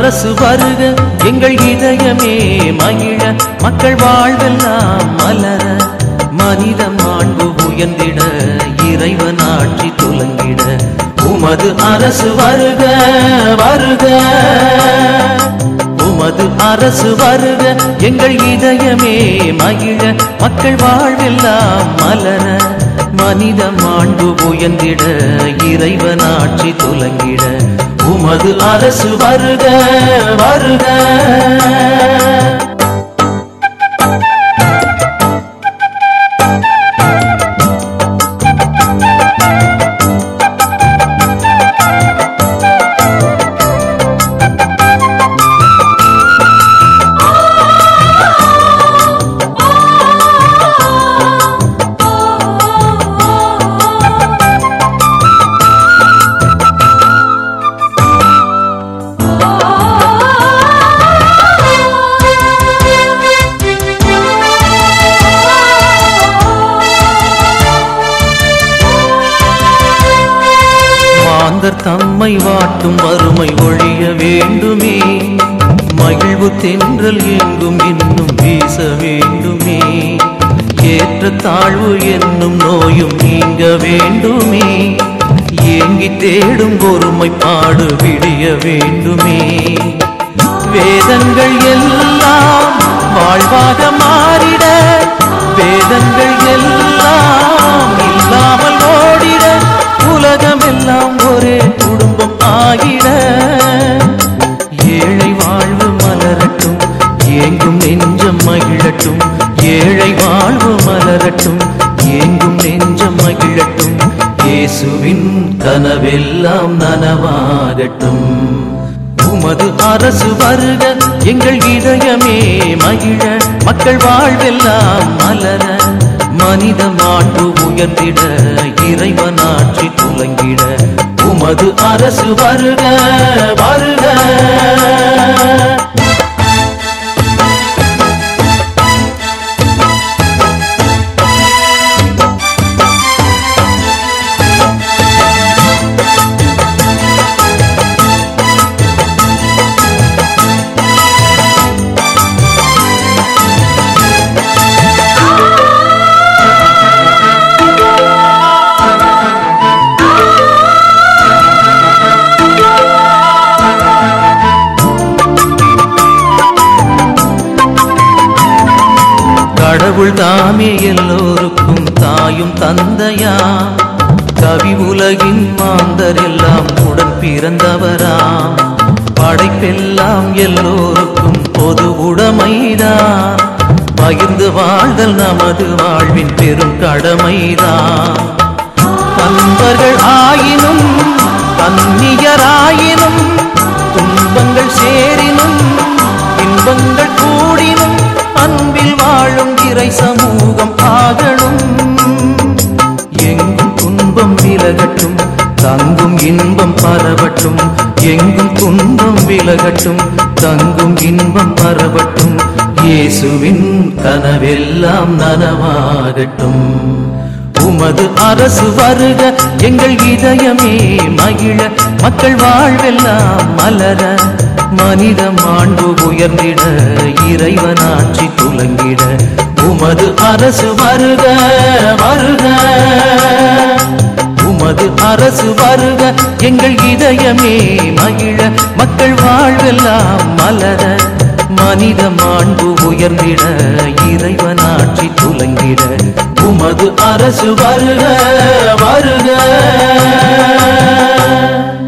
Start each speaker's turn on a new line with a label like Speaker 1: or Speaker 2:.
Speaker 1: அரசு வருக எங்கள் இதயமே மகிழ மக்கள் வாழ்வெல்லாம் மலர மனித மாண்பு உயர்ந்திட இறைவன் ஆட்சி துலங்கிட உமது அரசு வருக வருக உமது அரசு வருக எங்கள் இதயமே மகிழ மக்கள் வாழ்வெல்லாம் மலர மனித மாண்பு உயர்ந்திட இறைவன் ஆட்சி துலங்கிட உமது அரசு வருக வருக மாந்தர் தம்மை வாட்டும் வறுமை ஒழிய வேண்டுமே மகிழ்வு தென்றல் எங்கும் இன்னும் வீச வேண்டுமே ஏற்ற தாழ்வு என்னும் நோயும் நீங்க வேண்டுமே ஏங்கி தேடும் ஒருமைப்பாடு விடிய வேண்டுமே வேதங்கள் எல்லாம் வாழ்வாக மாறிட வேதங்கள் எல்லாம் இல்லாமல் ஓடிட உலகமெல்லாம் ஒரே குடும்பம் ஆகிட ஏழை வாழ்வு மலரட்டும் ஏங்கும் நெஞ்சம் மகிழட்டும் ஏழை வாழ்வு மலரட்டும் ஏங்கும் நெஞ்சம் மகிழட்டும் இயேசுவின் கனவெல்லாம் நனவாகட்டும் உமது அரசு வருக எங்கள் இதயமே மகிழ மக்கள் வாழ்வெல்லாம் மலர மனித மாண்பு உயர்ந்திட இறைவன் ஆட்சி துலங்கிட உமது அரசு வருக வருக கடவுள் தாமே எல்லோருக்கும் தாயும் தந்தையா கவி உலகின் மாந்தர் எல்லாம் உடன் பிறந்தவராம் படைப்பெல்லாம் எல்லோருக்கும் பொது உடைமைதான் பகிர்ந்து வாழ்தல் நமது வாழ்வின் பெரும் கடமைதான் நண்பர்கள் ஆயினும் கன்னியராயினும் துன்பங்கள் சேரினும் இன்பங்கள் கூடினும் அன்பில் வாழும் இறை சமூகம் ஆகணும் எங்கும் துன்பம் விலகட்டும் தங்கும் இன்பம் பரவட்டும் எங்கும் துன்பம் விலகட்டும் தங்கும் இன்பம் பரவட்டும் இயேசுவின் கனவெல்லாம் நனவாகட்டும் உமது அரசு வருக எங்கள் இதயமே மகிழ மக்கள் வாழ்வெல்லாம் மலர மனித மாண்பு உயர்ந்திட இறைவன் ஆட்சி துலங்கிட உமது அரசு வருக வருக உமது அரசு வருக எங்கள் இதயமே மகிழ மக்கள் வாழ்வெல்லாம் மலர மனித மாண்பு உயர்ந்திட இறைவன் ஆட்சி துலங்கிட உமது அரசு வருக வருக